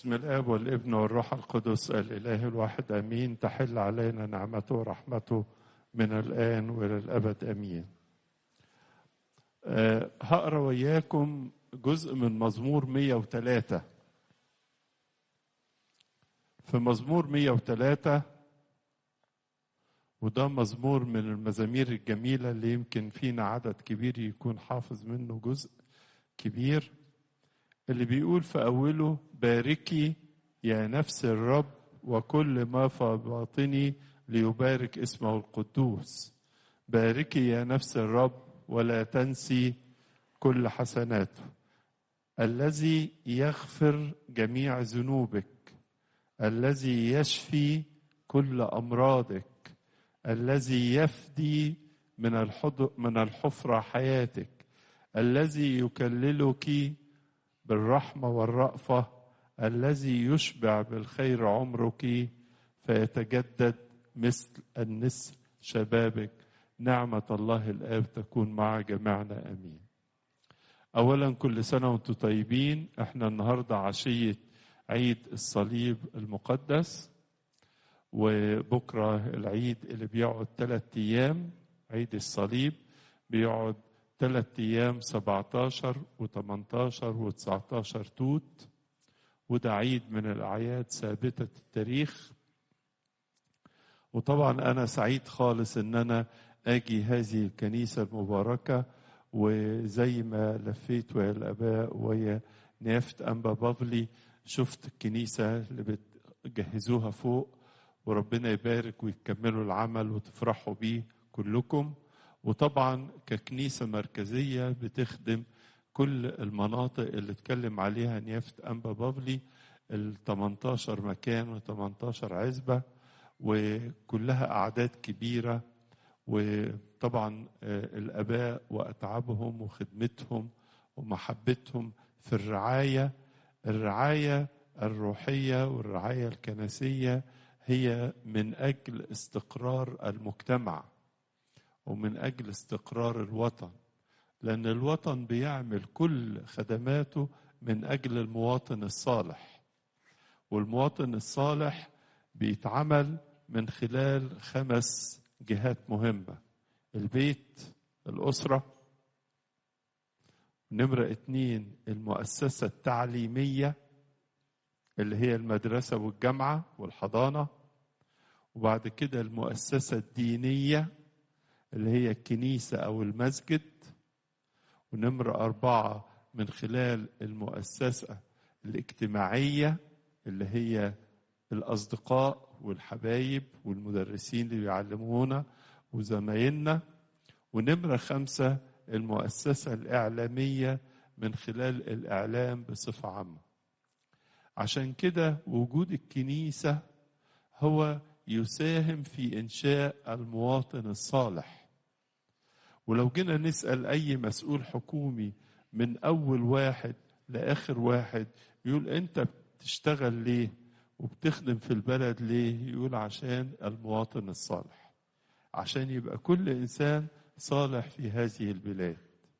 بسم الاب والابن والروح القدس الاله الواحد امين تحل علينا نعمته ورحمته من الان والى الابد امين أه هقرا وياكم جزء من مزمور 103 في مزمور 103 وده مزمور من المزامير الجميله اللي يمكن فينا عدد كبير يكون حافظ منه جزء كبير اللي بيقول في أوله باركي يا نفس الرب وكل ما في باطني ليبارك اسمه القدوس باركي يا نفس الرب ولا تنسي كل حسناته الذي يغفر جميع ذنوبك الذي يشفي كل أمراضك الذي يفدي من من الحفرة حياتك الذي يكللك بالرحمة والرأفة الذي يشبع بالخير عمرك فيتجدد مثل النسر شبابك نعمة الله الآب تكون مع جميعنا أمين أولا كل سنة وأنتم طيبين احنا النهاردة عشية عيد الصليب المقدس وبكرة العيد اللي بيقعد ثلاثة أيام عيد الصليب بيقعد ثلاث أيام 17 و18 و19 توت وده عيد من الأعياد ثابتة التاريخ وطبعا أنا سعيد خالص إن أنا أجي هذه الكنيسة المباركة وزي ما لفيت ويا الآباء ويا نيافة أنبا بافلي شفت الكنيسة اللي بتجهزوها فوق وربنا يبارك ويكملوا العمل وتفرحوا بيه كلكم وطبعا ككنيسة مركزية بتخدم كل المناطق اللي اتكلم عليها نيافة أنبا بافلي ال 18 مكان و 18 عزبة وكلها أعداد كبيرة وطبعا الآباء وأتعابهم وخدمتهم ومحبتهم في الرعاية الرعاية الروحية والرعاية الكنسية هي من أجل استقرار المجتمع ومن اجل استقرار الوطن لان الوطن بيعمل كل خدماته من اجل المواطن الصالح والمواطن الصالح بيتعمل من خلال خمس جهات مهمه البيت الاسره نمرة اتنين المؤسسة التعليمية اللي هي المدرسة والجامعة والحضانة وبعد كده المؤسسة الدينية اللي هي الكنيسة أو المسجد ونمرة أربعة من خلال المؤسسة الاجتماعية اللي هي الأصدقاء والحبايب والمدرسين اللي بيعلمونا وزمايلنا ونمرة خمسة المؤسسة الإعلامية من خلال الإعلام بصفة عامة عشان كده وجود الكنيسة هو يساهم في إنشاء المواطن الصالح ولو جينا نسأل أي مسؤول حكومي من أول واحد لآخر واحد يقول أنت بتشتغل ليه وبتخدم في البلد ليه يقول عشان المواطن الصالح عشان يبقى كل إنسان صالح في هذه البلاد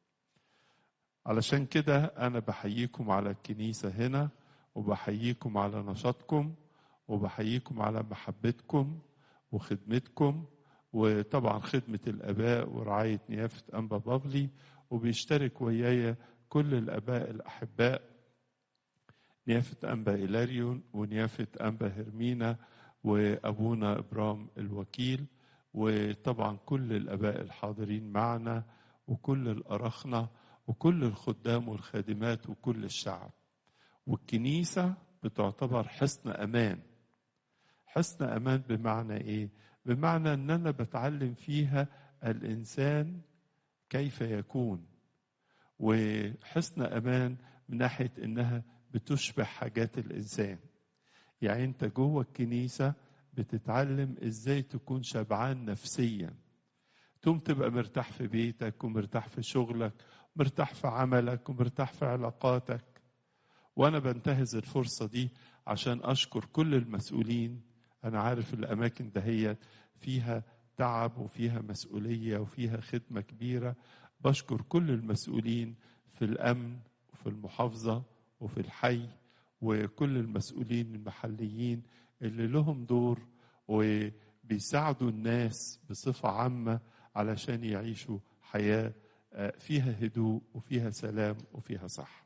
علشان كده أنا بحييكم على الكنيسة هنا وبحييكم على نشاطكم وبحييكم على محبتكم وخدمتكم وطبعا خدمة الآباء ورعاية نيافة أنبا بافلي وبيشترك ويايا كل الآباء الأحباء نيافة أنبا إلاريون ونيافة أنبا هرمينا وأبونا إبرام الوكيل وطبعا كل الآباء الحاضرين معنا وكل الأرخنة وكل الخدام والخادمات وكل الشعب والكنيسة بتعتبر حصن أمان حصن أمان بمعنى إيه؟ بمعنى أن أنا بتعلم فيها الإنسان كيف يكون وحصن أمان من ناحية أنها بتشبه حاجات الإنسان يعني أنت جوه الكنيسة بتتعلم إزاي تكون شبعان نفسيا تقوم تبقى مرتاح في بيتك ومرتاح في شغلك مرتاح في عملك ومرتاح في علاقاتك وأنا بنتهز الفرصة دي عشان أشكر كل المسؤولين أنا عارف الأماكن دهيت فيها تعب وفيها مسؤولية وفيها خدمة كبيرة بشكر كل المسؤولين في الأمن وفي المحافظة وفي الحي وكل المسؤولين المحليين اللي لهم دور وبيساعدوا الناس بصفة عامة علشان يعيشوا حياة فيها هدوء وفيها سلام وفيها صحة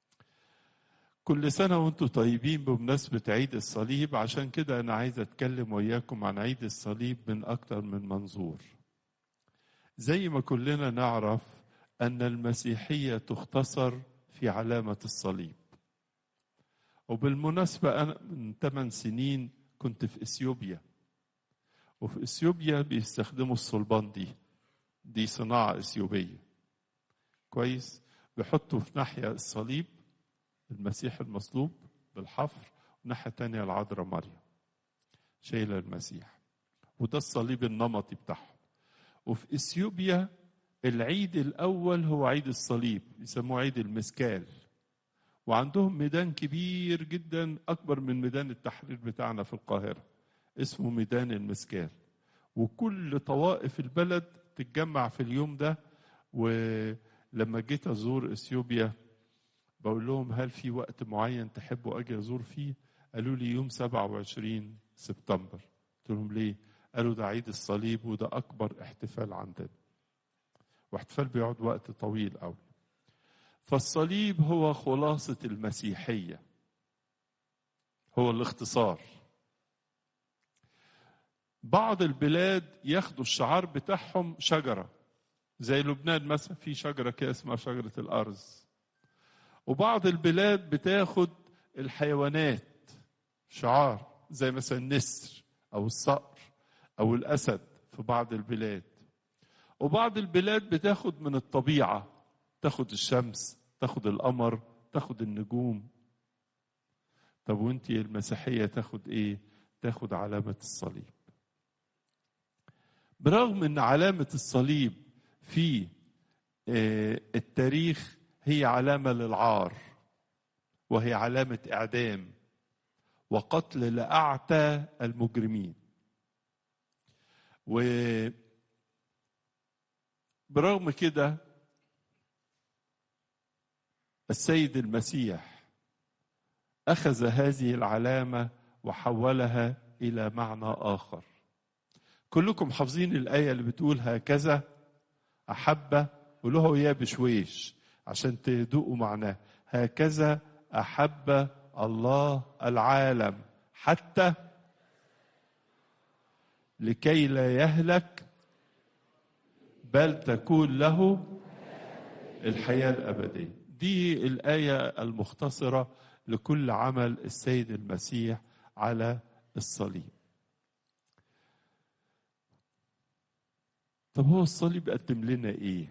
كل سنة وانتم طيبين بمناسبة عيد الصليب عشان كده أنا عايز أتكلم وياكم عن عيد الصليب من أكتر من منظور زي ما كلنا نعرف أن المسيحية تختصر في علامة الصليب وبالمناسبة أنا من 8 سنين كنت في إثيوبيا وفي إثيوبيا بيستخدموا الصلبان دي دي صناعة إثيوبية كويس بيحطوا في ناحية الصليب المسيح المصلوب بالحفر وناحية تانية العذراء مريم شايلة المسيح وده الصليب النمطي بتاعهم وفي إثيوبيا العيد الأول هو عيد الصليب يسموه عيد المسكال وعندهم ميدان كبير جدا أكبر من ميدان التحرير بتاعنا في القاهرة اسمه ميدان المسكال وكل طوائف البلد تتجمع في اليوم ده ولما جيت أزور إثيوبيا بقول لهم هل في وقت معين تحبوا أجي أزور فيه قالوا لي يوم 27 سبتمبر قلت لهم ليه قالوا ده عيد الصليب وده أكبر احتفال عندنا واحتفال بيقعد وقت طويل قوي فالصليب هو خلاصة المسيحية هو الاختصار بعض البلاد ياخدوا الشعار بتاعهم شجرة زي لبنان مثلا في شجرة كده اسمها شجرة الأرز وبعض البلاد بتاخد الحيوانات شعار زي مثلا النسر أو الصقر أو الأسد في بعض البلاد وبعض البلاد بتاخد من الطبيعة تاخد الشمس تاخد القمر تاخد النجوم طب وانت المسيحية تاخد ايه تاخد علامة الصليب برغم ان علامة الصليب في التاريخ هي علامة للعار وهي علامة إعدام وقتل لأعتى المجرمين و برغم كده السيد المسيح أخذ هذه العلامة وحولها إلى معنى آخر كلكم حافظين الآية اللي بتقول هكذا أحب قولوها يا بشويش عشان تدوقوا معناه هكذا أحب الله العالم حتى لكي لا يهلك بل تكون له الحياة الأبدية دي الآية المختصرة لكل عمل السيد المسيح على الصليب طب هو الصليب قدم لنا ايه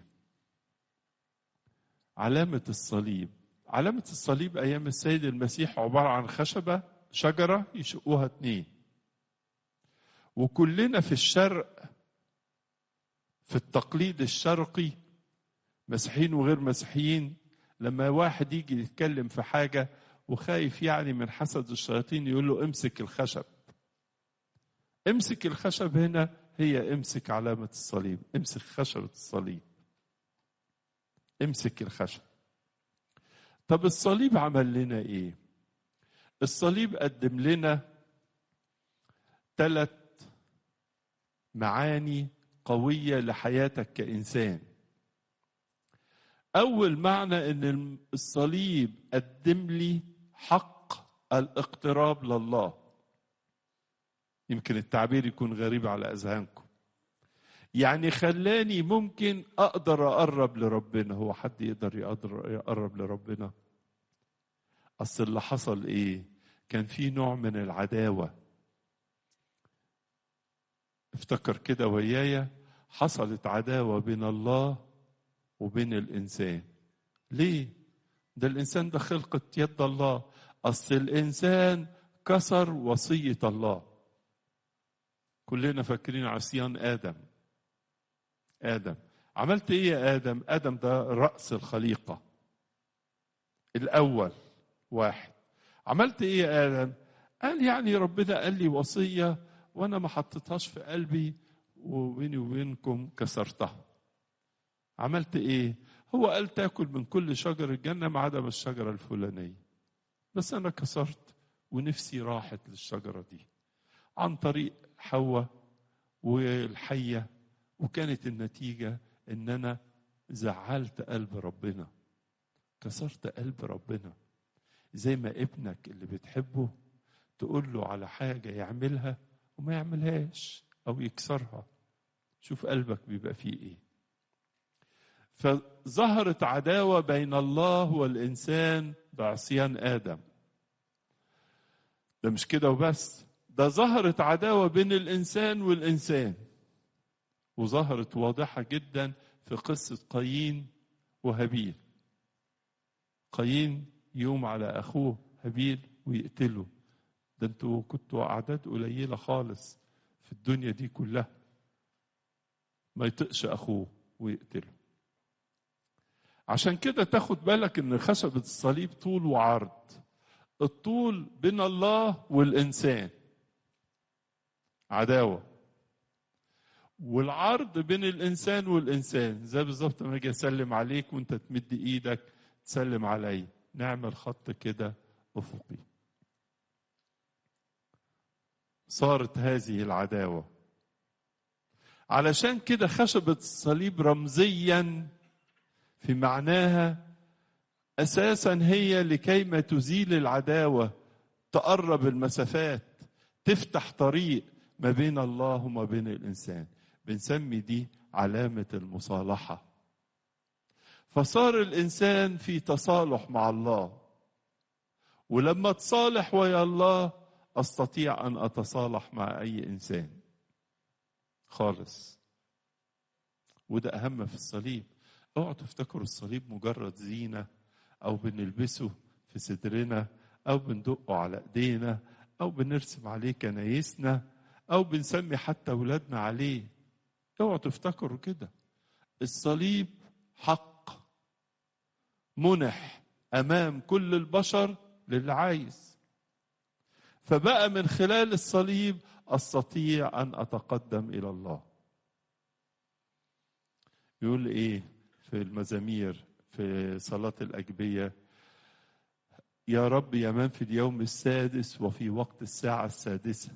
علامة الصليب علامة الصليب أيام السيد المسيح عبارة عن خشبة شجرة يشقوها اتنين وكلنا في الشرق في التقليد الشرقي مسيحيين وغير مسيحيين لما واحد يجي يتكلم في حاجة وخايف يعني من حسد الشياطين يقول له امسك الخشب امسك الخشب هنا هي امسك علامة الصليب امسك خشبة الصليب امسك الخشب طب الصليب عمل لنا ايه الصليب قدم لنا ثلاث معاني قوية لحياتك كإنسان أول معنى أن الصليب قدم لي حق الاقتراب لله يمكن التعبير يكون غريب على أذهانكم يعني خلاني ممكن أقدر أقرب لربنا هو حد يقدر يقدر يقرب لربنا أصل اللي حصل إيه كان في نوع من العداوة افتكر كده ويايا حصلت عداوة بين الله وبين الإنسان ليه ده الإنسان ده خلقة يد الله أصل الإنسان كسر وصية الله كلنا فاكرين عصيان آدم آدم عملت إيه يا آدم آدم ده رأس الخليقة الأول واحد عملت إيه يا آدم قال يعني ربنا قال لي وصية وأنا ما حطيتهاش في قلبي وبيني وبينكم كسرتها عملت إيه هو قال تاكل من كل شجر الجنة ما عدا الشجرة الفلانية بس انا كسرت ونفسي راحت للشجره دي عن طريق حواء والحيه وكانت النتيجه ان انا زعلت قلب ربنا كسرت قلب ربنا زي ما ابنك اللي بتحبه تقول له على حاجه يعملها وما يعملهاش او يكسرها شوف قلبك بيبقى فيه ايه فظهرت عداوه بين الله والانسان بعصيان ادم ده مش كده وبس ده ظهرت عداوه بين الانسان والانسان وظهرت واضحه جدا في قصه قايين وهابيل قايين يوم على اخوه هابيل ويقتله ده انتوا كنتوا اعداد قليله خالص في الدنيا دي كلها ما يطقش اخوه ويقتله عشان كده تاخد بالك ان خشبة الصليب طول وعرض الطول بين الله والإنسان عداوة والعرض بين الإنسان والإنسان زي بالظبط ما أجي أسلم عليك وأنت تمد إيدك تسلم علي نعمل خط كده أفقي صارت هذه العداوة علشان كده خشبة الصليب رمزيا في معناها اساسا هي لكيما تزيل العداوه تقرب المسافات تفتح طريق ما بين الله وما بين الانسان بنسمي دي علامه المصالحه فصار الانسان في تصالح مع الله ولما تصالح ويا الله استطيع ان اتصالح مع اي انسان خالص وده اهم في الصليب اوعوا تفتكروا الصليب مجرد زينة أو بنلبسه في صدرنا أو بندقه على إيدينا أو بنرسم عليه كنايسنا أو بنسمي حتى أولادنا عليه اوعوا تفتكروا كده الصليب حق منح أمام كل البشر للي عايز فبقى من خلال الصليب أستطيع أن أتقدم إلى الله يقول إيه في المزامير في صلاة الأجبية يا رب يا من في اليوم السادس وفي وقت الساعة السادسة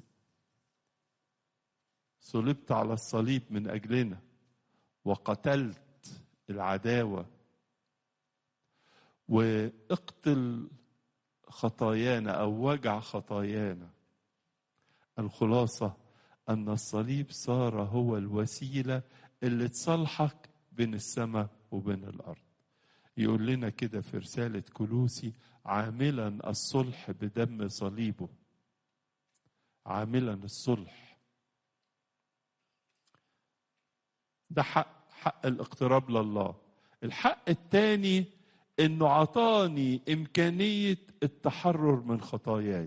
صلبت على الصليب من أجلنا وقتلت العداوة واقتل خطايانا أو وجع خطايانا الخلاصة أن الصليب صار هو الوسيلة اللي تصلحك بين السماء وبين الارض يقول لنا كده في رساله كلوسي عاملا الصلح بدم صليبه عاملا الصلح ده حق حق الاقتراب لله الحق الثاني انه عطاني امكانيه التحرر من خطاياي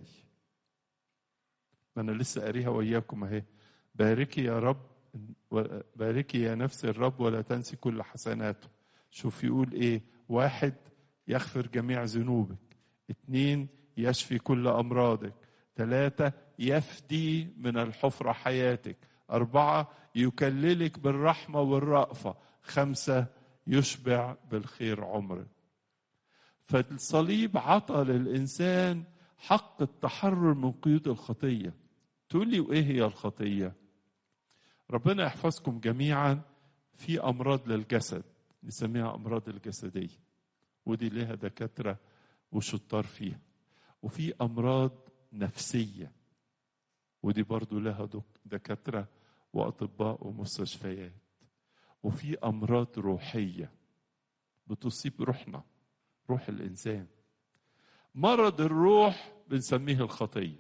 ما انا لسه قاريها وياكم اهي باركي يا رب باركي يا نفس الرب ولا تنسي كل حسناته شوف يقول ايه واحد يغفر جميع ذنوبك اتنين يشفي كل امراضك ثلاثة يفدي من الحفرة حياتك أربعة يكللك بالرحمة والرأفة خمسة يشبع بالخير عمرك فالصليب عطى للإنسان حق التحرر من قيود الخطية تقول لي وإيه هي الخطية ربنا يحفظكم جميعا في امراض للجسد نسميها امراض الجسديه ودي لها دكاتره وشطار فيها وفي امراض نفسيه ودي برضو لها دكاتره واطباء ومستشفيات وفي امراض روحيه بتصيب روحنا روح الانسان مرض الروح بنسميه الخطيه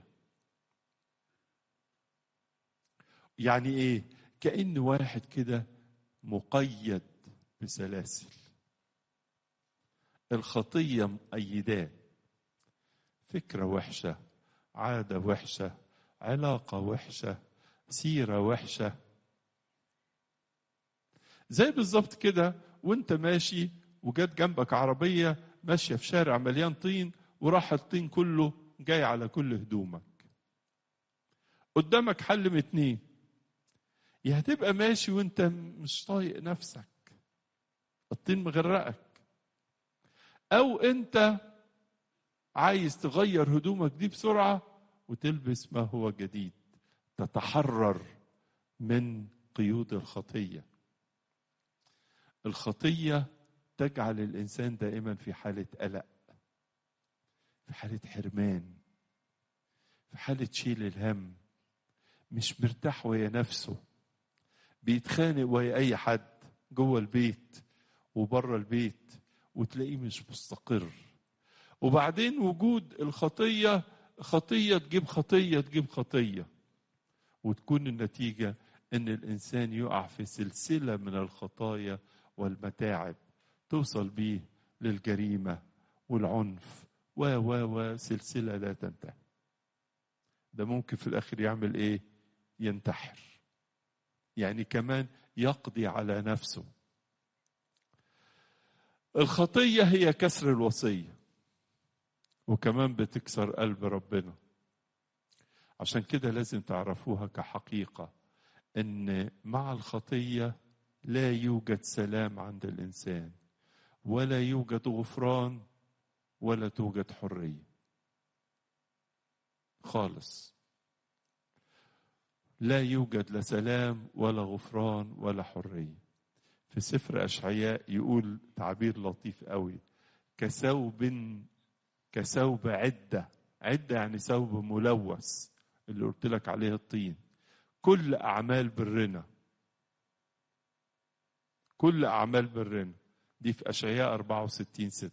يعني ايه كأن واحد كده مقيد بسلاسل الخطية مؤيداه فكرة وحشة عادة وحشة علاقة وحشة سيرة وحشة زي بالظبط كده وانت ماشي وجت جنبك عربية ماشية في شارع مليان طين وراح الطين كله جاي على كل هدومك قدامك حل من اتنين يا هتبقى ماشي وانت مش طايق نفسك الطين مغرقك او انت عايز تغير هدومك دي بسرعة وتلبس ما هو جديد تتحرر من قيود الخطية الخطية تجعل الإنسان دائما في حالة قلق في حالة حرمان في حالة شيل الهم مش مرتاح ويا نفسه بيتخانق ويا أي حد جوه البيت وبره البيت وتلاقيه مش مستقر وبعدين وجود الخطية خطية تجيب خطية تجيب خطية وتكون النتيجة أن الإنسان يقع في سلسلة من الخطايا والمتاعب توصل بيه للجريمة والعنف و و و سلسلة لا تنتهي ده ممكن في الآخر يعمل إيه ينتحر يعني كمان يقضي على نفسه الخطية هي كسر الوصية وكمان بتكسر قلب ربنا عشان كده لازم تعرفوها كحقيقة ان مع الخطية لا يوجد سلام عند الإنسان ولا يوجد غفران ولا توجد حرية خالص لا يوجد لا سلام ولا غفران ولا حرية في سفر أشعياء يقول تعبير لطيف قوي كثوب كثوب عدة عدة يعني ثوب ملوث اللي قلت لك عليه الطين كل أعمال برنا كل أعمال برنا دي في أشعياء 64 ستة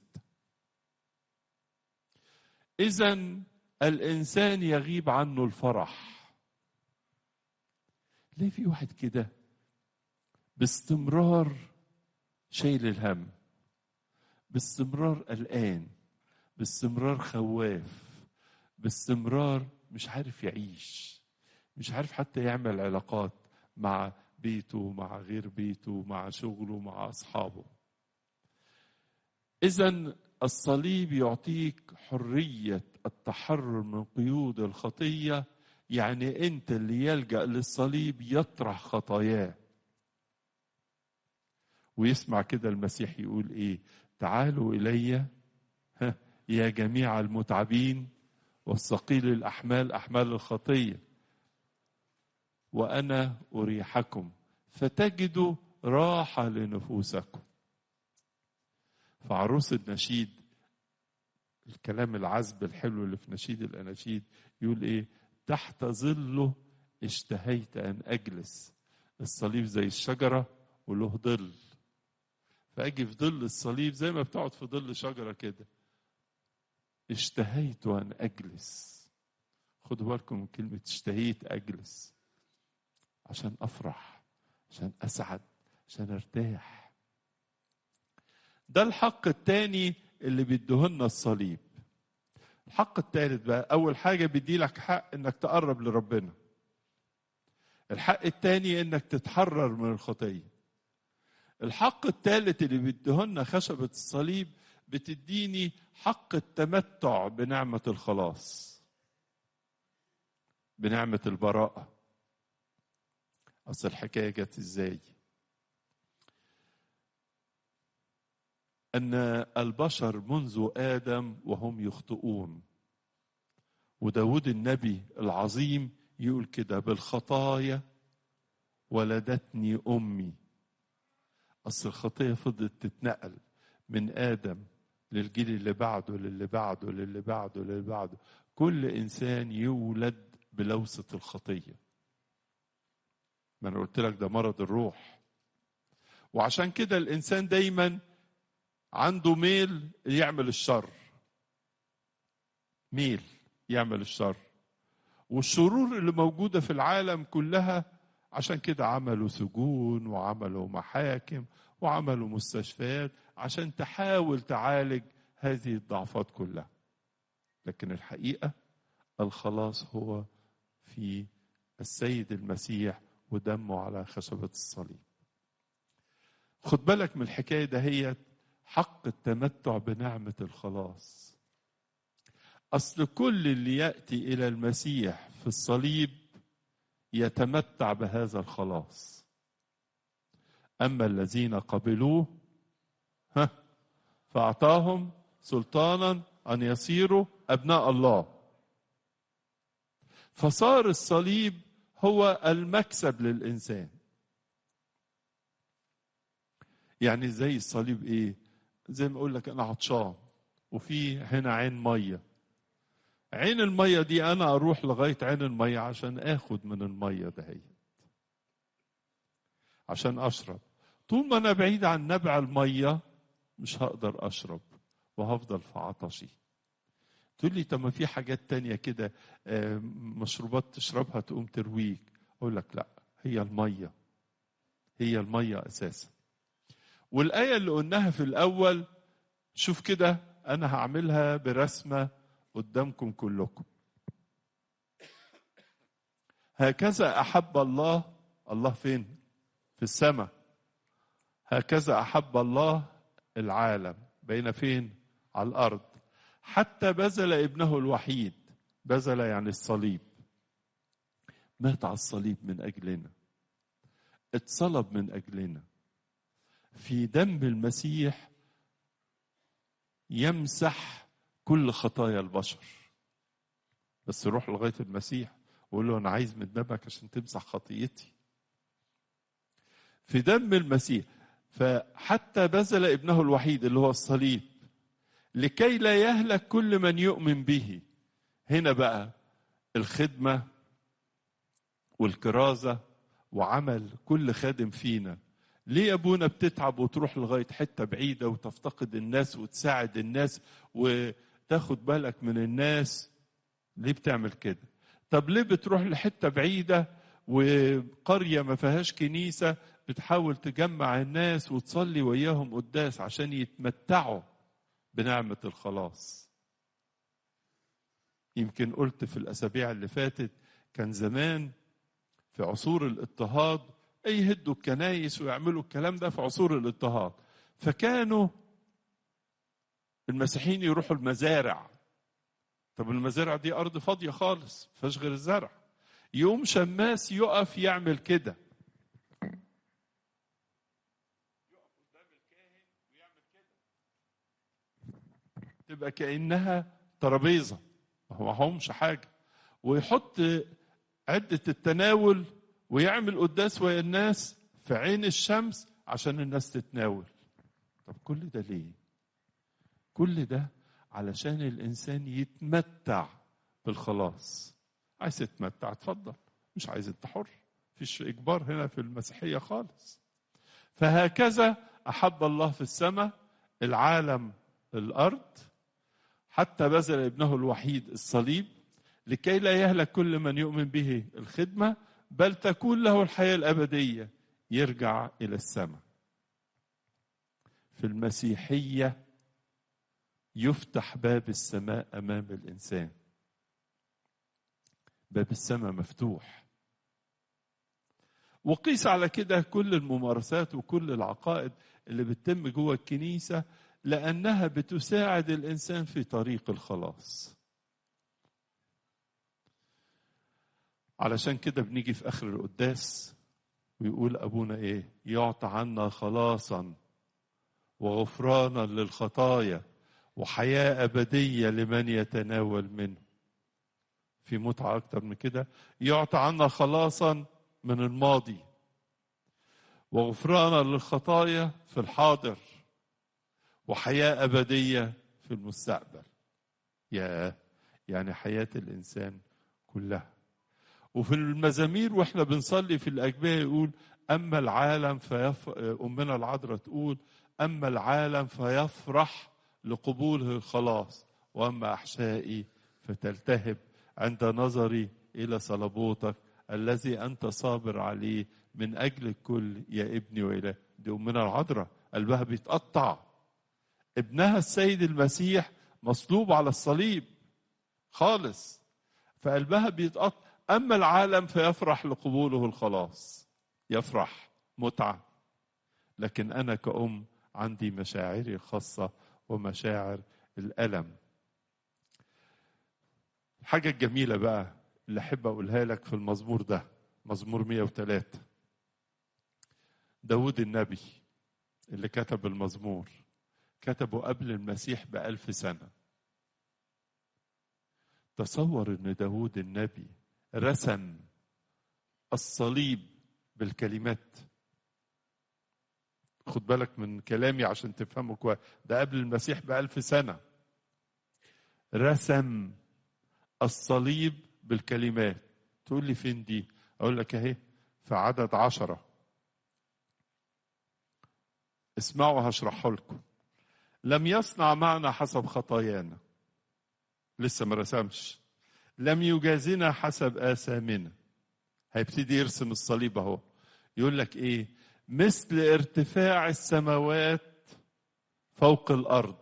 إذا الإنسان يغيب عنه الفرح ليه في واحد كده باستمرار شايل الهم باستمرار قلقان باستمرار خواف باستمرار مش عارف يعيش مش عارف حتى يعمل علاقات مع بيته مع غير بيته مع شغله مع اصحابه اذا الصليب يعطيك حريه التحرر من قيود الخطيه يعني انت اللي يلجا للصليب يطرح خطاياه ويسمع كده المسيح يقول ايه تعالوا الي يا جميع المتعبين والثقيل الاحمال احمال الخطيه وانا اريحكم فتجدوا راحه لنفوسكم فعروس النشيد الكلام العذب الحلو اللي في نشيد الاناشيد يقول ايه تحت ظله اشتهيت ان اجلس الصليب زي الشجره وله ظل فاجي في ظل الصليب زي ما بتقعد في ظل شجره كده اشتهيت ان اجلس خدوا بالكم من كلمه اشتهيت اجلس عشان افرح عشان اسعد عشان ارتاح ده الحق الثاني اللي بيديهولنا الصليب الحق الثالث بقى اول حاجه بيدي لك حق انك تقرب لربنا الحق الثاني انك تتحرر من الخطيه الحق الثالث اللي بيديهولنا خشبه الصليب بتديني حق التمتع بنعمه الخلاص بنعمه البراءه اصل الحكايه جت ازاي ان البشر منذ ادم وهم يخطئون وداود النبي العظيم يقول كده بالخطايا ولدتني امي اصل الخطيه فضلت تتنقل من ادم للجيل اللي بعده للي بعده للي بعده للي بعده كل انسان يولد بلوثه الخطيه ما انا قلت لك ده مرض الروح وعشان كده الانسان دايما عنده ميل يعمل الشر ميل يعمل الشر والشرور اللي موجوده في العالم كلها عشان كده عملوا سجون وعملوا محاكم وعملوا مستشفيات عشان تحاول تعالج هذه الضعفات كلها لكن الحقيقه الخلاص هو في السيد المسيح ودمه على خشبه الصليب خد بالك من الحكايه دهيت حق التمتع بنعمة الخلاص أصل كل اللي يأتي إلى المسيح في الصليب يتمتع بهذا الخلاص أما الذين قبلوه ها فأعطاهم سلطانا أن يصيروا أبناء الله فصار الصليب هو المكسب للإنسان يعني زي الصليب إيه زي ما أقول لك أنا عطشان وفي هنا عين مية عين المية دي أنا أروح لغاية عين المية عشان آخد من المية دهيت عشان أشرب طول ما أنا بعيد عن نبع المية مش هقدر أشرب وهفضل في عطشي تقول لي طب ما في حاجات تانية كده مشروبات تشربها تقوم ترويك أقول لك لا هي المية هي المية أساسا والآية اللي قلناها في الأول شوف كده أنا هعملها برسمة قدامكم كلكم هكذا أحب الله الله فين في السماء هكذا أحب الله العالم بين فين على الأرض حتى بذل ابنه الوحيد بذل يعني الصليب مات على الصليب من أجلنا اتصلب من أجلنا في دم المسيح يمسح كل خطايا البشر بس روح لغاية المسيح وقول له أنا عايز من دمك عشان تمسح خطيتي في دم المسيح فحتى بذل ابنه الوحيد اللي هو الصليب لكي لا يهلك كل من يؤمن به هنا بقى الخدمة والكرازة وعمل كل خادم فينا ليه يا ابونا بتتعب وتروح لغاية حتة بعيدة وتفتقد الناس وتساعد الناس وتاخد بالك من الناس ليه بتعمل كده طب ليه بتروح لحتة بعيدة وقرية ما فيهاش كنيسة بتحاول تجمع الناس وتصلي وياهم قداس عشان يتمتعوا بنعمة الخلاص يمكن قلت في الأسابيع اللي فاتت كان زمان في عصور الاضطهاد أي يهدوا الكنايس ويعملوا الكلام ده في عصور الاضطهاد فكانوا المسيحيين يروحوا المزارع طب المزارع دي أرض فاضية خالص فيهاش غير الزرع يوم شماس يقف يعمل كده تبقى كأنها ترابيزة ما همش حاجة ويحط عدة التناول ويعمل قداس ويا الناس في عين الشمس عشان الناس تتناول طب كل ده ليه كل ده علشان الإنسان يتمتع بالخلاص عايز تتمتع اتفضل مش عايز انت حر مفيش إجبار هنا في المسيحية خالص فهكذا أحب الله في السماء العالم الأرض حتى بذل ابنه الوحيد الصليب لكي لا يهلك كل من يؤمن به الخدمة بل تكون له الحياة الأبدية يرجع إلى السماء في المسيحية يفتح باب السماء أمام الإنسان باب السماء مفتوح وقيس على كده كل الممارسات وكل العقائد اللي بتتم جوه الكنيسة لأنها بتساعد الإنسان في طريق الخلاص علشان كده بنيجي في آخر القداس ويقول أبونا إيه يعطى عنا خلاصا وغفرانا للخطايا وحياة أبدية لمن يتناول منه في متعة أكتر من كده يعطى عنا خلاصا من الماضي وغفرانا للخطايا في الحاضر وحياة أبدية في المستقبل يا يعني حياة الإنسان كلها وفي المزامير واحنا بنصلي في الأجبية يقول أما العالم فيف... أمنا العذراء تقول أما العالم فيفرح لقبوله الخلاص وأما أحشائي فتلتهب عند نظري إلى صلبوتك الذي أنت صابر عليه من أجل الكل يا ابني وإله دي أمنا العذراء قلبها بيتقطع ابنها السيد المسيح مصلوب على الصليب خالص فقلبها بيتقطع أما العالم فيفرح لقبوله الخلاص يفرح متعة لكن أنا كأم عندي مشاعري الخاصة ومشاعر الألم الحاجة الجميلة بقى اللي أحب أقولها لك في المزمور ده مزمور 103 داود النبي اللي كتب المزمور كتبه قبل المسيح بألف سنة تصور ان داود النبي رسم الصليب بالكلمات خد بالك من كلامي عشان تفهمه كويس ده قبل المسيح بألف سنة رسم الصليب بالكلمات تقول لي فين دي أقول لك أهي في عدد عشرة اسمعوا هشرحه لكم لم يصنع معنا حسب خطايانا لسه ما رسمش لم يجازنا حسب آثامنا هيبتدي يرسم الصليب اهو يقول لك ايه مثل ارتفاع السماوات فوق الارض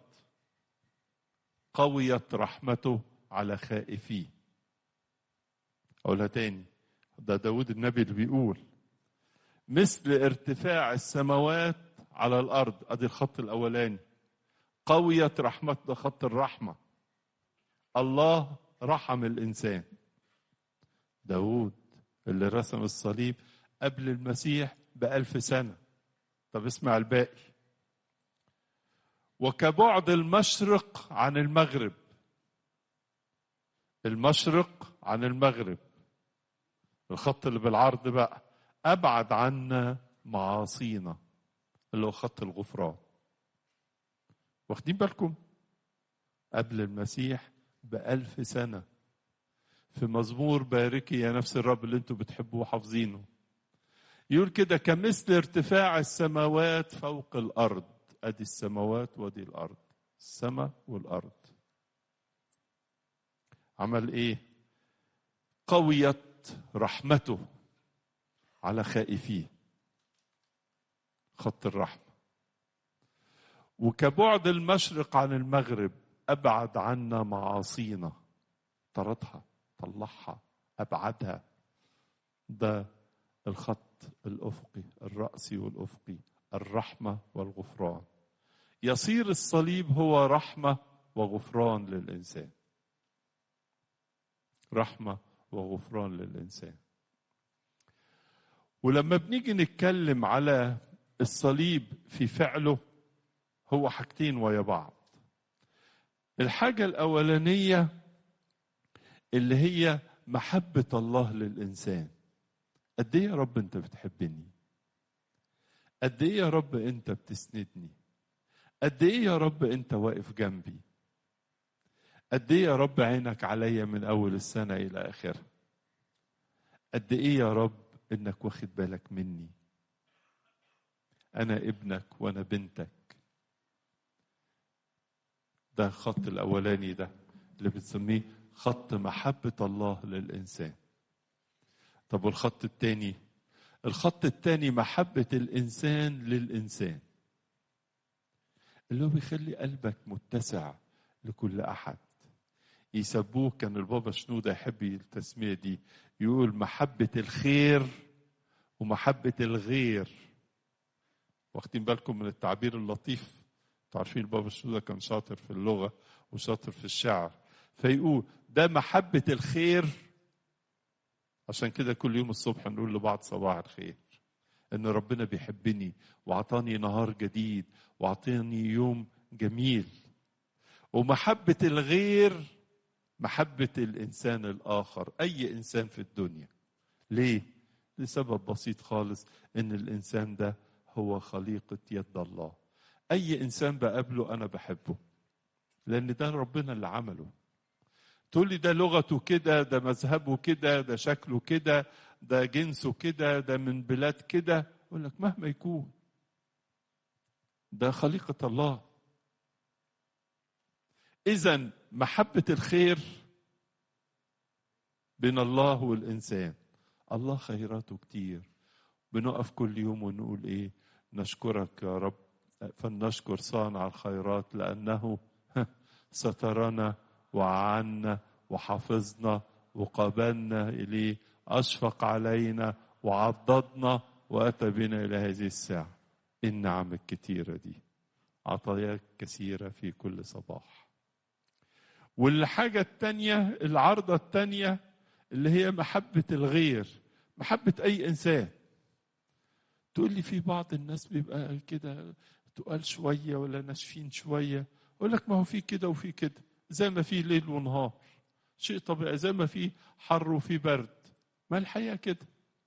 قويت رحمته على خائفيه اقولها تاني ده داود النبي اللي بيقول مثل ارتفاع السماوات على الارض ادي الخط الاولاني قويت رحمة ده خط الرحمة الله رحم الإنسان داود اللي رسم الصليب قبل المسيح بألف سنة طب اسمع الباقي وكبعد المشرق عن المغرب المشرق عن المغرب الخط اللي بالعرض بقى أبعد عنا معاصينا اللي هو خط الغفران واخدين بالكم قبل المسيح بألف سنة في مزمور باركي يا نفس الرب اللي انتوا بتحبوه حافظينه يقول كده كمثل ارتفاع السماوات فوق الأرض أدي السماوات وأدي الأرض السماء والأرض عمل إيه قويت رحمته على خائفيه خط الرحمة وكبعد المشرق عن المغرب أبعد عنا معاصينا طردها طلعها أبعدها ده الخط الأفقي الرأسي والأفقي الرحمة والغفران يصير الصليب هو رحمة وغفران للإنسان رحمة وغفران للإنسان ولما بنيجي نتكلم على الصليب في فعله هو حاجتين ويا بعض الحاجة الأولانية اللي هي محبة الله للإنسان قد إيه يا رب أنت بتحبني قد إيه يا رب أنت بتسندني قد إيه يا رب أنت واقف جنبي قد إيه يا رب عينك عليا من أول السنة إلى آخرها قد إيه يا رب إنك واخد بالك مني أنا ابنك وأنا بنتك ده الخط الأولاني ده اللي بنسميه خط محبة الله للإنسان طب والخط الثاني الخط الثاني محبة الإنسان للإنسان اللي هو بيخلي قلبك متسع لكل أحد يسبوه كان البابا شنودة يحب التسمية دي يقول محبة الخير ومحبة الغير واخدين بالكم من التعبير اللطيف عارفين البابا شنودة كان شاطر في اللغة وشاطر في الشعر فيقول ده محبة الخير عشان كده كل يوم الصبح نقول لبعض صباح الخير ان ربنا بيحبني واعطاني نهار جديد واعطاني يوم جميل ومحبة الغير محبة الإنسان الآخر أي إنسان في الدنيا ليه؟ لسبب بسيط خالص إن الإنسان ده هو خليقة يد الله أي إنسان بقابله أنا بحبه لأن ده ربنا اللي عمله تقول لي ده لغته كده ده مذهبه كده ده شكله كده ده جنسه كده ده من بلاد كده أقول لك مهما يكون ده خليقة الله إذا محبة الخير بين الله والإنسان الله خيراته كتير بنقف كل يوم ونقول إيه نشكرك يا رب فلنشكر صانع الخيرات لأنه سترنا وعنا وحفظنا وقبلنا إليه أشفق علينا وعضدنا وأتى بنا إلى هذه الساعة النعم الكتيرة دي عطاياك كثيرة في كل صباح والحاجة التانية العرضة التانية اللي هي محبة الغير محبة أي إنسان تقول لي في بعض الناس بيبقى كده تقال شوية ولا ناشفين شوية أقول لك ما هو في كده وفي كده زي ما في ليل ونهار شيء طبيعي زي ما في حر وفي برد ما الحقيقه كده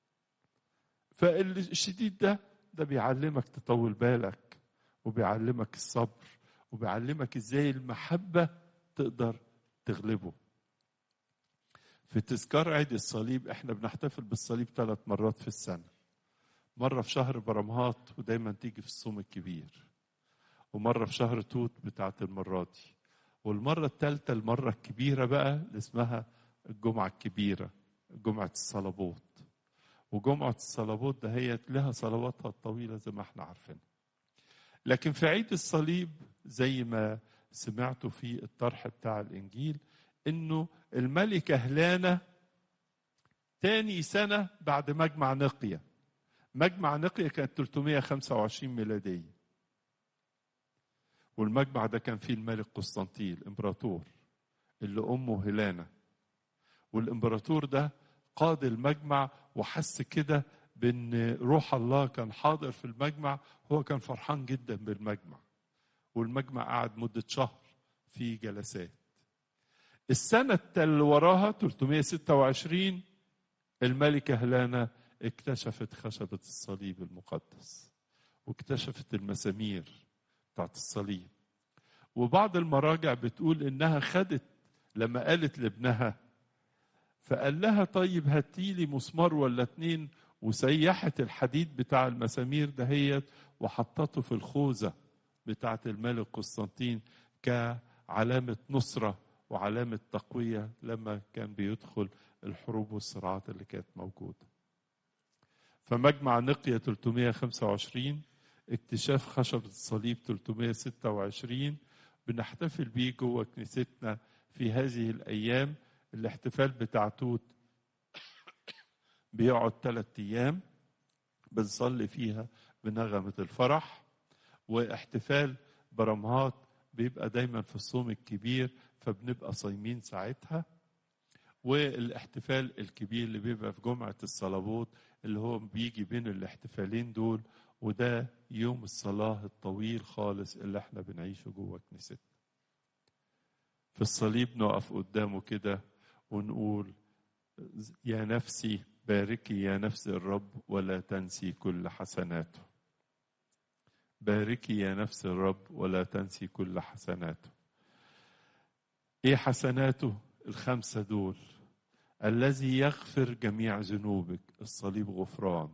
فالشديد ده ده بيعلمك تطول بالك وبيعلمك الصبر وبيعلمك ازاي المحبه تقدر تغلبه في تذكار عيد الصليب احنا بنحتفل بالصليب ثلاث مرات في السنه مره في شهر برمهات ودايما تيجي في الصوم الكبير ومره في شهر توت بتاعت المره دي والمره الثالثه المره الكبيره بقى اللي اسمها الجمعه الكبيره جمعه الصلبوت وجمعه الصلبوت ده هي لها صلواتها الطويله زي ما احنا عارفين لكن في عيد الصليب زي ما سمعتوا في الطرح بتاع الانجيل انه الملكه هلانه تاني سنه بعد مجمع نقيه مجمع نقيه كانت 325 ميلاديه والمجمع ده كان فيه الملك قسطنطين الامبراطور اللي امه هلانه والامبراطور ده قاد المجمع وحس كده بان روح الله كان حاضر في المجمع هو كان فرحان جدا بالمجمع والمجمع قعد مده شهر في جلسات السنة اللي وراها 326 الملكة هلانة اكتشفت خشبة الصليب المقدس واكتشفت المسامير بتاعت الصليب وبعض المراجع بتقول انها خدت لما قالت لابنها فقال لها طيب هاتي لي مسمار ولا اتنين وسيحت الحديد بتاع المسامير دهيت وحطته في الخوذة بتاعت الملك قسطنطين كعلامة نصرة وعلامة تقوية لما كان بيدخل الحروب والصراعات اللي كانت موجودة فمجمع نقية 325 اكتشاف خشبة الصليب 326 بنحتفل بيه جوه كنيستنا في هذه الأيام الاحتفال بتاع توت بيقعد ثلاثة أيام بنصلي فيها بنغمة الفرح واحتفال برمهات بيبقى دايما في الصوم الكبير فبنبقى صايمين ساعتها والاحتفال الكبير اللي بيبقى في جمعة الصلبوت اللي هو بيجي بين الاحتفالين دول وده يوم الصلاة الطويل خالص اللي احنا بنعيشه جوه كنيستنا في الصليب نقف قدامه كده ونقول يا نفسي باركي يا نفس الرب ولا تنسي كل حسناته باركي يا نفس الرب ولا تنسي كل حسناته ايه حسناته الخمسه دول الذي يغفر جميع ذنوبك الصليب غفران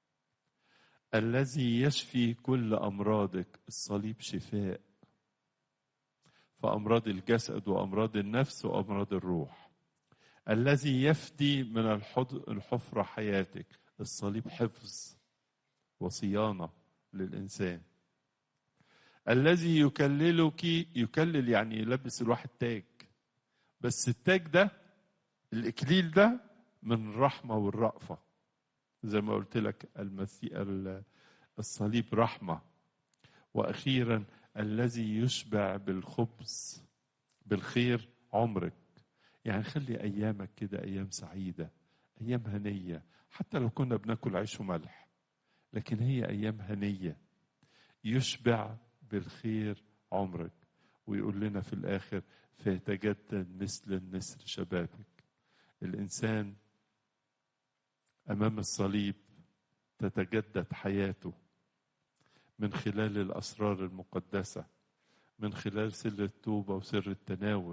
الذي يشفي كل امراضك الصليب شفاء فامراض الجسد وامراض النفس وامراض الروح الذي يفدي من الحفرة حياتك الصليب حفظ وصيانة للإنسان الذي يكللك يكلل يعني يلبس الواحد تاج بس التاج ده الإكليل ده من الرحمة والرأفة زي ما قلت لك المسيح الصليب رحمة وأخيرا الذي يشبع بالخبز بالخير عمرك يعني خلي ايامك كده ايام سعيده ايام هنيه حتى لو كنا بناكل عيش وملح لكن هي ايام هنيه يشبع بالخير عمرك ويقول لنا في الاخر فيتجدد مثل النسر شبابك الانسان امام الصليب تتجدد حياته من خلال الاسرار المقدسه من خلال سر التوبه وسر التناول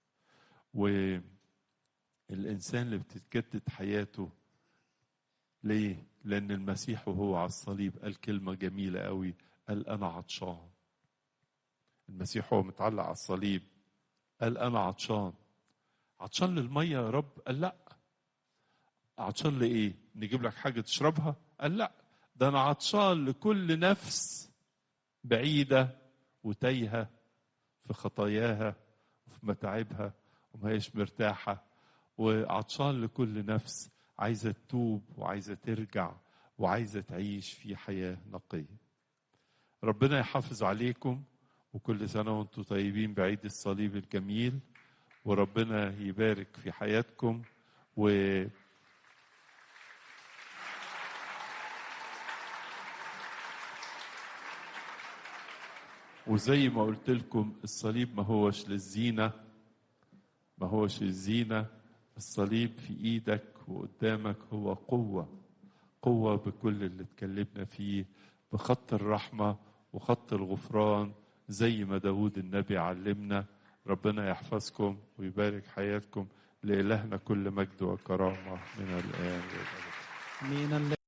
والإنسان اللي بتتجدد حياته ليه؟ لأن المسيح وهو على الصليب قال كلمة جميلة قوي قال أنا عطشان المسيح هو متعلق على الصليب قال أنا عطشان عطشان للمية يا رب قال لا عطشان لإيه؟ نجيب لك حاجة تشربها؟ قال لا ده أنا عطشان لكل نفس بعيدة وتايهة في خطاياها وفي متاعبها وما هيش مرتاحة وعطشان لكل نفس عايزة تتوب وعايزة ترجع وعايزة تعيش في حياة نقية ربنا يحافظ عليكم وكل سنة وانتم طيبين بعيد الصليب الجميل وربنا يبارك في حياتكم و وزي ما قلت لكم الصليب ما هوش للزينه ما هوش الزينة الصليب في إيدك وقدامك هو قوة قوة بكل اللي اتكلمنا فيه بخط الرحمة وخط الغفران زي ما داود النبي علمنا ربنا يحفظكم ويبارك حياتكم لإلهنا كل مجد وكرامة من الآن والأبد من